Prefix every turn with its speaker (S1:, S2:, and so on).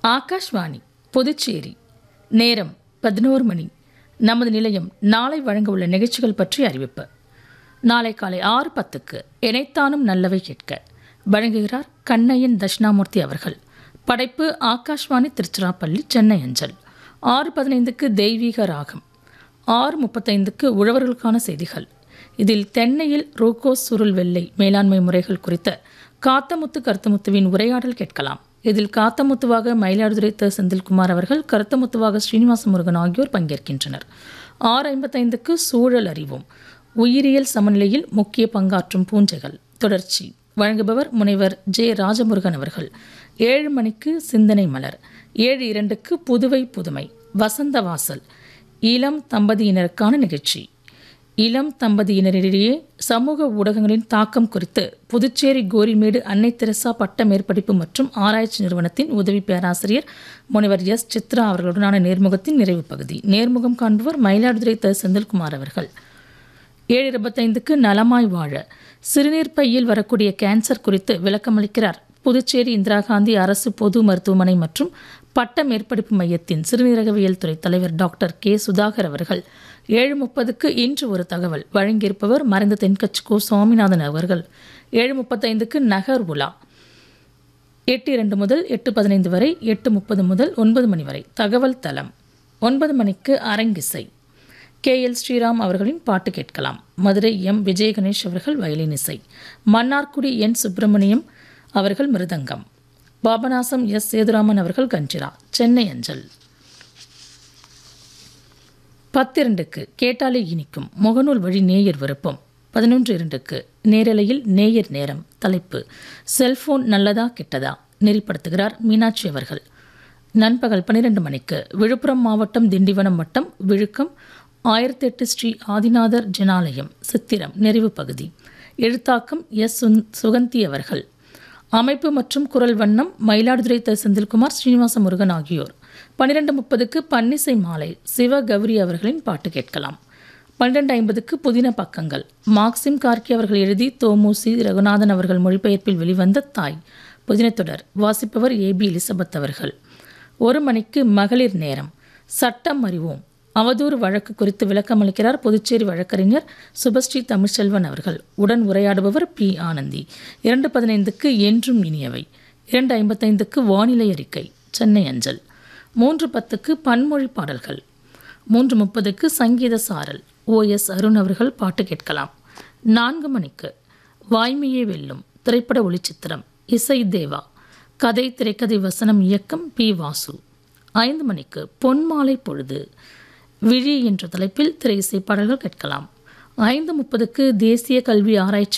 S1: ஆகாஷ்வாணி புதுச்சேரி நேரம் பதினோரு மணி நமது நிலையம் நாளை வழங்க உள்ள நிகழ்ச்சிகள் பற்றி அறிவிப்பு நாளை காலை ஆறு பத்துக்கு இணைத்தானும் நல்லவை கேட்க வழங்குகிறார் கண்ணையன் தட்சிணாமூர்த்தி அவர்கள் படைப்பு ஆகாஷ்வாணி திருச்சிராப்பள்ளி சென்னை அஞ்சல் ஆறு பதினைந்துக்கு தெய்வீக ராகம் ஆறு முப்பத்தைந்துக்கு உழவர்களுக்கான செய்திகள் இதில் தென்னையில் ரூகோஸ் சுருள் வெள்ளை மேலாண்மை முறைகள் குறித்த காத்தமுத்து கருத்தமுத்துவின் உரையாடல் கேட்கலாம் இதில் காத்தமுத்துவாக மயிலாடுதுறை த செந்தில்குமார் அவர்கள் கருத்தமுத்துவாக ஸ்ரீனிவாச முருகன் ஆகியோர் பங்கேற்கின்றனர் ஆறு ஐம்பத்தைந்துக்கு சூழல் அறிவோம் உயிரியல் சமநிலையில் முக்கிய பங்காற்றும் பூஞ்சைகள் தொடர்ச்சி வழங்குபவர் முனைவர் ஜே ராஜமுருகன் அவர்கள் ஏழு மணிக்கு சிந்தனை மலர் ஏழு இரண்டுக்கு புதுவை புதுமை வசந்த வாசல் இளம் தம்பதியினருக்கான நிகழ்ச்சி இளம் தம்பதியினரிடையே சமூக ஊடகங்களின் தாக்கம் குறித்து புதுச்சேரி கோரிமேடு அன்னை தெரசா பட்ட மேற்படிப்பு மற்றும் ஆராய்ச்சி நிறுவனத்தின் உதவி பேராசிரியர் முனைவர் எஸ் சித்ரா அவர்களுடனான நேர்முகத்தின் நிறைவு பகுதி நேர்முகம் காண்பவர் மயிலாடுதுறை த செந்தில்குமார் அவர்கள் ஏழு இருபத்தைந்துக்கு நலமாய் வாழ சிறுநீர் பையில் வரக்கூடிய கேன்சர் குறித்து விளக்கமளிக்கிறார் புதுச்சேரி இந்திரா காந்தி அரசு பொது மருத்துவமனை மற்றும் பட்ட மேற்படிப்பு மையத்தின் சிறுநீரகவியல் துறை தலைவர் டாக்டர் கே சுதாகர் அவர்கள் ஏழு முப்பதுக்கு இன்று ஒரு தகவல் வழங்கியிருப்பவர் மறைந்த தென்கட்சி கோ சுவாமிநாதன் அவர்கள் ஏழு முப்பத்தைந்துக்கு நகர் உலா எட்டு இரண்டு முதல் எட்டு பதினைந்து வரை எட்டு முப்பது முதல் ஒன்பது மணி வரை தகவல் தளம் ஒன்பது மணிக்கு அரங்கிசை கே எல் ஸ்ரீராம் அவர்களின் பாட்டு கேட்கலாம் மதுரை எம் விஜய் கணேஷ் அவர்கள் வயலின் இசை மன்னார்குடி என் சுப்பிரமணியம் அவர்கள் மிருதங்கம் பாபநாசம் எஸ் சேதுராமன் அவர்கள் கஞ்சிரா சென்னை அஞ்சல் பத்திரண்டுக்கு கேட்டாலே இனிக்கும் முகநூல் வழி நேயர் விருப்பம் பதினொன்று இரண்டுக்கு நேரலையில் நேயர் நேரம் தலைப்பு செல்போன் நல்லதா கெட்டதா நெறிப்படுத்துகிறார் மீனாட்சி அவர்கள் நண்பகல் பன்னிரண்டு மணிக்கு விழுப்புரம் மாவட்டம் திண்டிவனம் வட்டம் விழுக்கம் ஆயிரத்தி எட்டு ஸ்ரீ ஆதிநாதர் ஜனாலயம் சித்திரம் நிறைவு பகுதி எழுத்தாக்கம் எஸ் சுந் சுகந்தி அவர்கள் அமைப்பு மற்றும் குரல் வண்ணம் மயிலாடுதுறை த செந்தில்குமார் ஸ்ரீனிவாச முருகன் ஆகியோர் பன்னிரெண்டு முப்பதுக்கு பன்னிசை மாலை சிவ கௌரி அவர்களின் பாட்டு கேட்கலாம் பன்னிரெண்டு ஐம்பதுக்கு புதின பக்கங்கள் மார்க்சிம் கார்கி அவர்கள் எழுதி தோமுசி ரகுநாதன் அவர்கள் மொழிபெயர்ப்பில் வெளிவந்த தாய் புதினத்தொடர் வாசிப்பவர் ஏபி எலிசபெத் அவர்கள் ஒரு மணிக்கு மகளிர் நேரம் சட்டம் அறிவோம் அவதூறு வழக்கு குறித்து விளக்கமளிக்கிறார் புதுச்சேரி வழக்கறிஞர் சுபஸ்ரீ தமிழ்ச்செல்வன் அவர்கள் உடன் உரையாடுபவர் பி ஆனந்தி இரண்டு பதினைந்துக்கு என்றும் இனியவை இரண்டு ஐம்பத்தைந்துக்கு வானிலை அறிக்கை சென்னை அஞ்சல் மூன்று பத்துக்கு பன்மொழி பாடல்கள் மூன்று முப்பதுக்கு சங்கீத சாரல் ஓ எஸ் அருண் அவர்கள் பாட்டு கேட்கலாம் நான்கு மணிக்கு வாய்மையே வெல்லும் திரைப்பட ஒளிச்சித்திரம் இசை தேவா கதை திரைக்கதை வசனம் இயக்கம் பி வாசு ஐந்து மணிக்கு பொன்மாலை பொழுது விழி என்ற தலைப்பில் திரை இசை பாடல்கள் கேட்கலாம் ஐந்து முப்பதுக்கு தேசிய கல்வி ஆராய்ச்சி